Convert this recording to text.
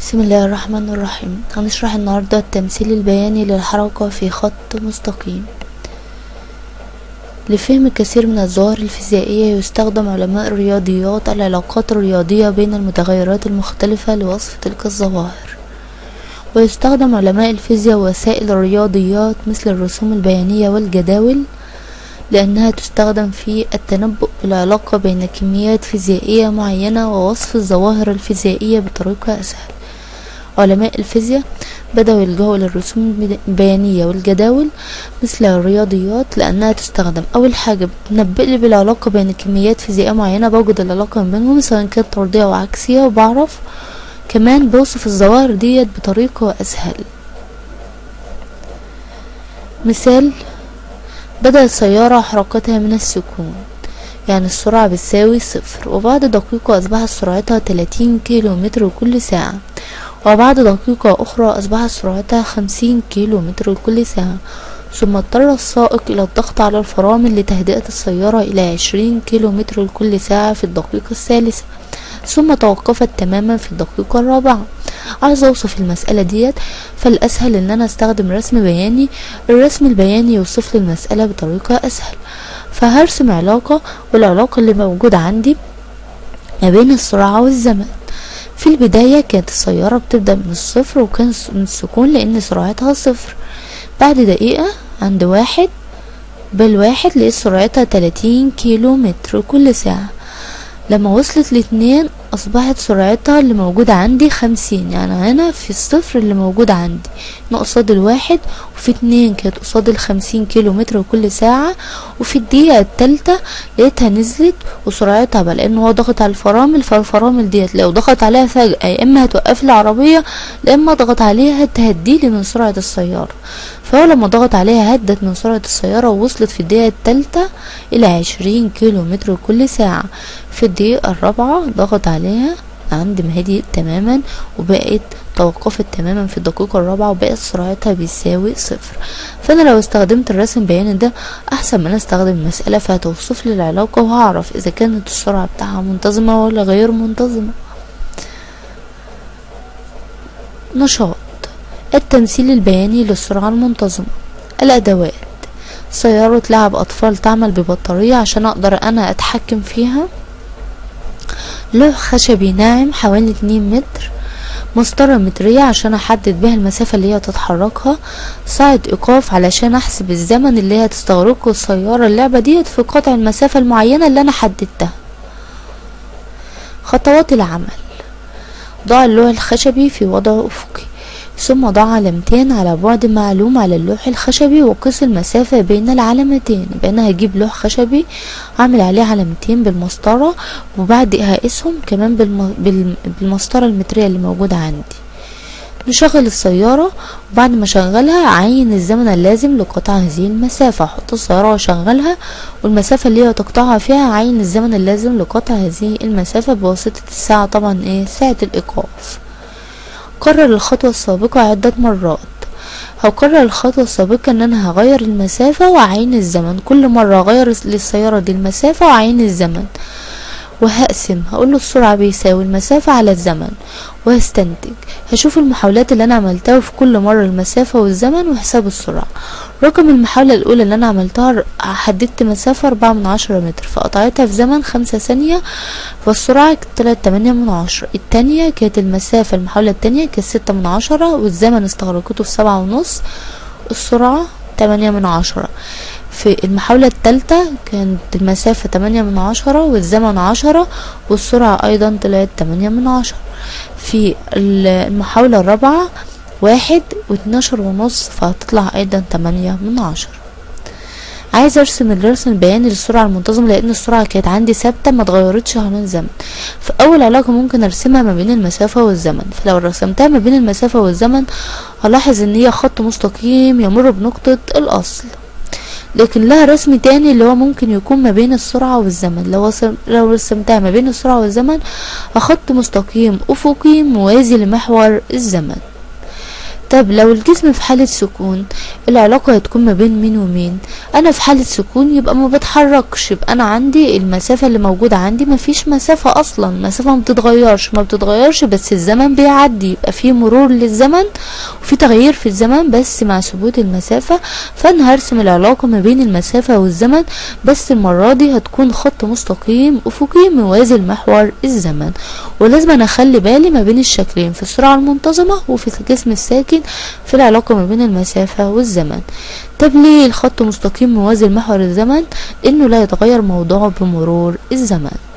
بسم الله الرحمن الرحيم هنشرح النهاردة التمثيل البياني للحركة في خط مستقيم لفهم كثير من الظواهر الفيزيائية يستخدم علماء الرياضيات العلاقات الرياضية بين المتغيرات المختلفة لوصف تلك الظواهر ويستخدم علماء الفيزياء وسائل الرياضيات مثل الرسوم البيانية والجداول لأنها تستخدم في التنبؤ بالعلاقة بين كميات فيزيائية معينة ووصف الظواهر الفيزيائية بطريقة أسهل علماء الفيزياء بدأوا يلجأوا للرسوم البيانية والجداول مثل الرياضيات لأنها تستخدم أول حاجة بتنبئ لي بالعلاقة بين كميات فيزيائية معينة بوجد العلاقة بينهم سواء كانت طردية أو عكسية وبعرف كمان بوصف الظواهر ديت بطريقة أسهل مثال بدأت السيارة حركتها من السكون يعني السرعة بتساوي صفر وبعد دقيقة أصبحت سرعتها 30 كيلو متر كل ساعة وبعد دقيقة أخرى أصبحت سرعتها 50 كيلو متر كل ساعة ثم اضطر السائق إلى الضغط على الفرامل لتهدئة السيارة إلى 20 كيلو متر كل ساعة في الدقيقة الثالثة ثم توقفت تماما في الدقيقة الرابعة عايز اوصف المسألة ديت فالاسهل ان انا استخدم رسم بياني الرسم البياني يوصف لي المسألة بطريقة اسهل فهرسم علاقة والعلاقة اللي موجودة عندي ما بين السرعة والزمن في البداية كانت السيارة بتبدأ من الصفر وكان من السكون لأن سرعتها صفر بعد دقيقة عند واحد بالواحد لقيت سرعتها تلاتين كيلو متر كل ساعة لما وصلت لاتنين اصبحت سرعتها اللي موجودة عندي خمسين يعني هنا في الصفر اللي موجود عندي هنا قصاد الواحد وفي اتنين كانت قصاد الخمسين كيلو متر كل ساعة وفي الدقيقة التالتة لقيتها نزلت وسرعتها بقى لان هو ضغط على الفرامل فالفرامل ديت لو ضغط عليها فجأة يا اما هتوقف لي العربية يا اما ضغط عليها تهديلي من سرعة السيارة فهو لما ضغط عليها هدت من سرعة السيارة ووصلت في الدقيقة التالتة إلى عشرين كيلو متر كل ساعة في الدقيقة الرابعة ضغط عليها عند ما هديت تماما وبقت توقفت تماما في الدقيقة الرابعة وبقت سرعتها بيساوي صفر فأنا لو استخدمت الرسم البياني ده أحسن من أستخدم مسألة فهتوصف لي العلاقة وهعرف إذا كانت السرعة بتاعها منتظمة ولا غير منتظمة نشاط التمثيل البياني للسرعة المنتظمة الأدوات سيارة لعب أطفال تعمل ببطارية عشان أقدر أنا أتحكم فيها لوح خشبي ناعم حوالي اتنين متر مسطرة مترية عشان أحدد بيها المسافة اللي هي تتحركها ساعة إيقاف علشان أحسب الزمن اللي هي تستغرقه السيارة اللعبة ديت في قطع المسافة المعينة اللي أنا حددتها خطوات العمل ضع اللوح الخشبي في وضع أفقي ثم ضع علامتين على بعد معلوم على اللوح الخشبي وقس المسافة بين العلامتين يبقى انا هجيب لوح خشبي اعمل عليه علامتين بالمسطرة وبعد هقيسهم كمان بالم... بال... بالمسطرة المترية اللي موجودة عندي نشغل السيارة وبعد ما اشغلها اعين الزمن اللازم لقطع هذه المسافة احط السيارة واشغلها والمسافة اللي هي تقطعها فيها اعين الزمن اللازم لقطع هذه المسافة بواسطة الساعة طبعا ايه ساعة الايقاف كرر الخطوة السابقة عدة مرات هكرر الخطوة السابقة ان انا هغير المسافة واعين الزمن كل مرة اغير للسيارة دي المسافة واعين الزمن وهقسم هقول له السرعة بيساوي المسافة على الزمن وهستنتج هشوف المحاولات اللي انا عملتها في كل مرة المسافة والزمن وحساب السرعة رقم المحاولة الاولى اللي انا عملتها حددت مسافة اربعة من عشرة متر فقطعتها في زمن خمسة ثانية فالسرعة طلعت تمانية من عشرة التانية كانت المسافة المحاولة التانية كانت ستة من عشرة والزمن استغرقته في سبعة ونص السرعة تمانية من عشرة في المحاولة التالتة كانت المسافة تمانية من عشرة والزمن عشرة والسرعة أيضا طلعت تمانية من عشرة في المحاولة الرابعة واحد واتناشر ونص فهتطلع أيضا تمانية من عشرة عايز ارسم الرسم البياني للسرعة المنتظمة لان السرعة كانت عندي ثابتة ما اتغيرتش على الزمن فاول علاقة ممكن ارسمها ما بين المسافة والزمن فلو رسمتها ما بين المسافة والزمن هلاحظ ان هي خط مستقيم يمر بنقطة الاصل لكن لها رسم تاني اللي هو ممكن يكون ما بين السرعة والزمن لو لو رسمتها ما بين السرعة والزمن خط مستقيم افقي موازي لمحور الزمن طب لو الجسم في حالة سكون العلاقة هتكون ما بين مين ومين انا في حالة سكون يبقى ما بتحركش يبقى انا عندي المسافة اللي موجودة عندي ما فيش مسافة اصلا مسافة ما بتتغيرش ما بتتغيرش بس الزمن بيعدي يبقى في مرور للزمن وفي تغيير في الزمن بس مع ثبوت المسافة فانا هرسم العلاقة ما بين المسافة والزمن بس المرة دي هتكون خط مستقيم افقي موازي لمحور الزمن ولازم انا اخلي بالي ما بين الشكلين في السرعة المنتظمة وفي الجسم الساكن في العلاقة ما بين المسافة والزمن طب ليه الخط مستقيم موازي لمحور الزمن انه لا يتغير موضوعه بمرور الزمن